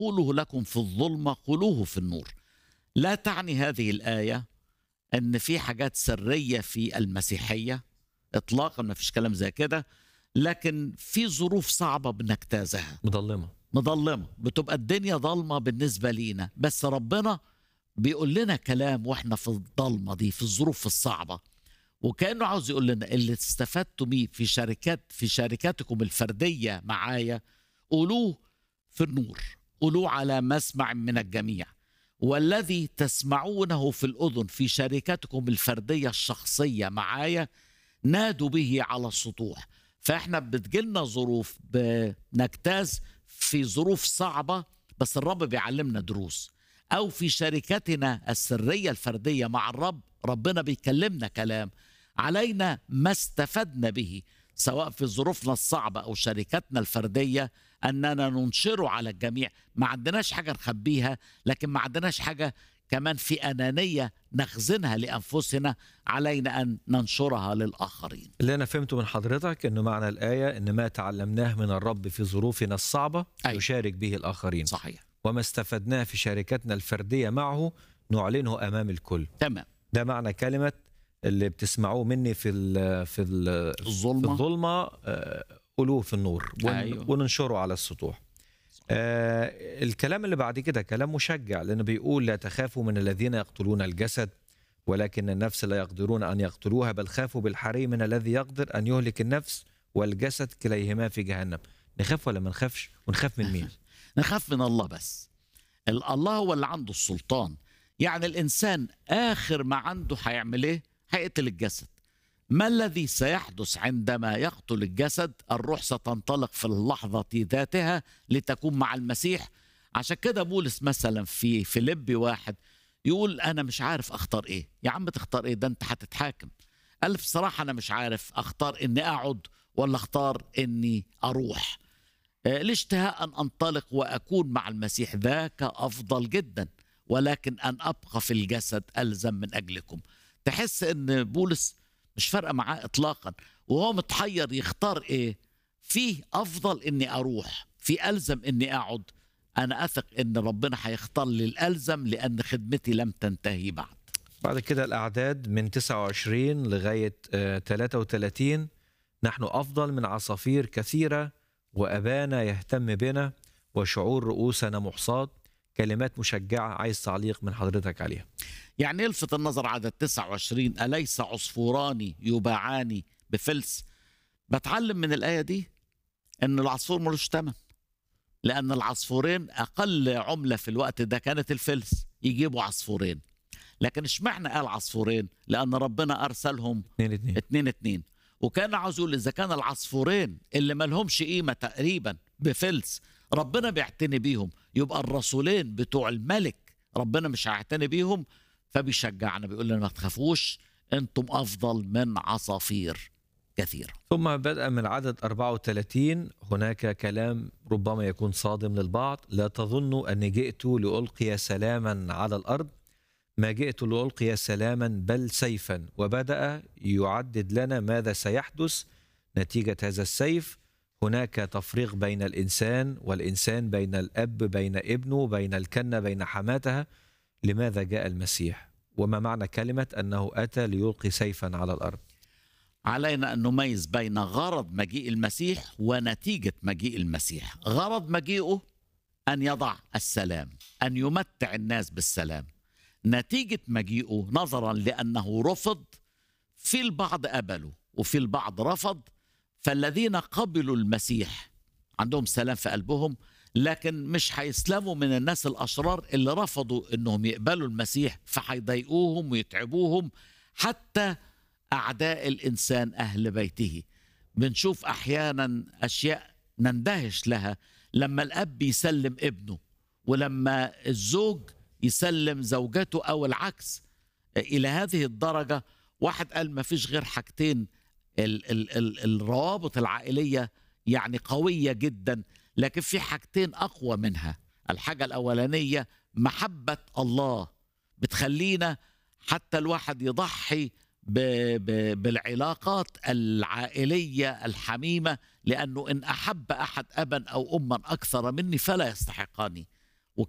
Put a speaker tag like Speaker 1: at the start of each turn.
Speaker 1: قوله لكم في الظلمة قولوه في النور لا تعني هذه الآية أن في حاجات سرية في المسيحية إطلاقا ما فيش كلام زي كده لكن في ظروف صعبة بنجتازها
Speaker 2: مظلمه
Speaker 1: مظلمة بتبقى الدنيا ضلمة بالنسبة لينا بس ربنا بيقول لنا كلام واحنا في الضلمة دي في الظروف الصعبة وكأنه عاوز يقول لنا اللي استفدتوا بيه في شركات في شركاتكم الفردية معايا قولوه في النور قولوه على مسمع من الجميع والذي تسمعونه في الأذن في شركاتكم الفردية الشخصية معايا نادوا به على السطوح فاحنا بتجيلنا ظروف بنجتاز في ظروف صعبة بس الرب بيعلمنا دروس أو في شركتنا السرية الفردية مع الرب ربنا بيكلمنا كلام علينا ما استفدنا به سواء في ظروفنا الصعبة أو شركتنا الفردية أننا ننشره على الجميع ما عندناش حاجة نخبيها لكن ما عندناش حاجة كمان في أنانية نخزنها لأنفسنا علينا أن ننشرها للآخرين
Speaker 2: اللي انا فهمته من حضرتك انه معنى الايه ان ما تعلمناه من الرب في ظروفنا الصعبه
Speaker 1: أيوة.
Speaker 2: نشارك به الاخرين
Speaker 1: صحيح
Speaker 2: وما استفدناه في شركتنا الفرديه معه نعلنه امام الكل
Speaker 1: تمام
Speaker 2: ده معنى كلمه اللي بتسمعوه مني في ال في ال في
Speaker 1: الظلمة
Speaker 2: الظلمه آه، قولوه في النور ون
Speaker 1: أيوة.
Speaker 2: وننشره على السطوح آه الكلام اللي بعد كده كلام مشجع لانه بيقول لا تخافوا من الذين يقتلون الجسد ولكن النفس لا يقدرون ان يقتلوها بل خافوا بالحري من الذي يقدر ان يهلك النفس والجسد كليهما في جهنم نخاف ولا ما نخافش ونخاف من مين
Speaker 1: نخاف من الله بس ال- الله هو اللي عنده السلطان يعني الإنسان آخر ما عنده هيعمل إيه؟ هيقتل الجسد ما الذي سيحدث عندما يقتل الجسد الروح ستنطلق في اللحظة ذاتها لتكون مع المسيح عشان كده بولس مثلا في فيليب واحد يقول أنا مش عارف أختار إيه يا عم تختار إيه ده أنت هتتحاكم قال بصراحة أنا مش عارف أختار إني أقعد ولا أختار إني أروح آه، الاشتهاء أن أنطلق وأكون مع المسيح ذاك أفضل جدا ولكن أن أبقى في الجسد ألزم من أجلكم تحس أن بولس مش فارقة معاه إطلاقا وهو متحير يختار إيه فيه أفضل إني أروح في ألزم إني أقعد أنا أثق إن ربنا هيختار لي الألزم لأن خدمتي لم تنتهي بعد
Speaker 2: بعد كده الأعداد من 29 لغاية آه، 33 نحن أفضل من عصافير كثيرة وأبانا يهتم بنا وشعور رؤوسنا محصاد كلمات مشجعة عايز تعليق من حضرتك عليها
Speaker 1: يعني يلفت النظر عدد 29 أليس عصفوران يباعان بفلس بتعلم من الآية دي أن العصفور ملوش تمن لأن العصفورين أقل عملة في الوقت ده كانت الفلس يجيبوا عصفورين لكن اشمعنى قال عصفورين لأن ربنا أرسلهم
Speaker 2: اتنين اتنين
Speaker 1: اتنين اتنين وكان عاوز يقول إذا كان العصفورين اللي ملهمش قيمة تقريبا بفلس ربنا بيعتني بيهم يبقى الرسولين بتوع الملك ربنا مش هيعتني بيهم فبيشجعنا بيقول لنا ما تخافوش انتم افضل من عصافير كثيره
Speaker 2: ثم بدأ من عدد 34 هناك كلام ربما يكون صادم للبعض لا تظنوا أني جئت لألقي سلاما على الأرض ما جئت لألقي سلاما بل سيفا وبدأ يعدد لنا ماذا سيحدث نتيجة هذا السيف هناك تفريق بين الإنسان والإنسان بين الأب بين ابنه بين الكنة بين حماتها لماذا جاء المسيح وما معنى كلمة أنه أتى ليلقي سيفا على الأرض
Speaker 1: علينا ان نميز بين غرض مجيء المسيح ونتيجه مجيء المسيح غرض مجيئه ان يضع السلام ان يمتع الناس بالسلام نتيجه مجيئه نظرا لانه رفض في البعض قبلوا وفي البعض رفض فالذين قبلوا المسيح عندهم سلام في قلبهم لكن مش هيسلموا من الناس الاشرار اللي رفضوا انهم يقبلوا المسيح فهيضايقوهم ويتعبوهم حتى اعداء الانسان اهل بيته بنشوف احيانا اشياء نندهش لها لما الاب يسلم ابنه ولما الزوج يسلم زوجته او العكس الى هذه الدرجه واحد قال ما فيش غير حاجتين ال ال ال الروابط العائليه يعني قويه جدا لكن في حاجتين اقوى منها الحاجه الاولانيه محبه الله بتخلينا حتى الواحد يضحي ب ب بالعلاقات العائليه الحميمه لانه ان احب احد ابا او اما اكثر مني فلا يستحقني